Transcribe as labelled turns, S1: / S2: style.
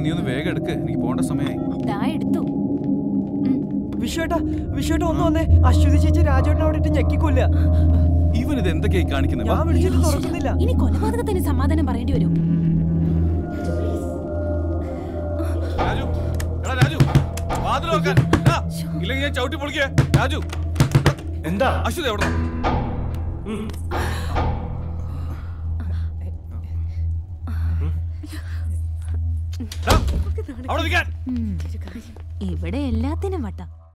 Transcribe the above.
S1: നീ ഒന്ന് വേഗം എടുക്ക് എനിക്ക് പോകേണ്ട സമയമായി
S2: ദാ എടുത്തു
S3: വിശ്വേട്ടാ വിശ്വേട്ടാ ഒന്ന് വന്നേ അശ്വതി ചേച്ചി രാജേട്ടൻ അവിടെ ഇട്ട് ഞെക്കിക്കൊല്ല
S1: ഇവൻ ഇത് എന്തൊക്കെയായി കാണിക്കുന്നത്
S3: ഞാൻ വിളിച്ചിട്ട് തുറക്കുന്നില്ല
S2: ഇനി കൊലപാതകത്തിന് സമാധാനം പറയേണ്ടി വരും
S1: രാജു എടാ രാജു വാതിൽ നോക്കാൻ ദാ, ഇല്ലെങ്കിൽ ഞാൻ ചവിട്ടി പൊളിക്കേ രാജു
S4: എന്താ
S1: അശ്വതി എവിടെ അവിടെ നിൽക്കാൻ
S2: ഇവിടെ എല്ലാത്തിനും വട്ടം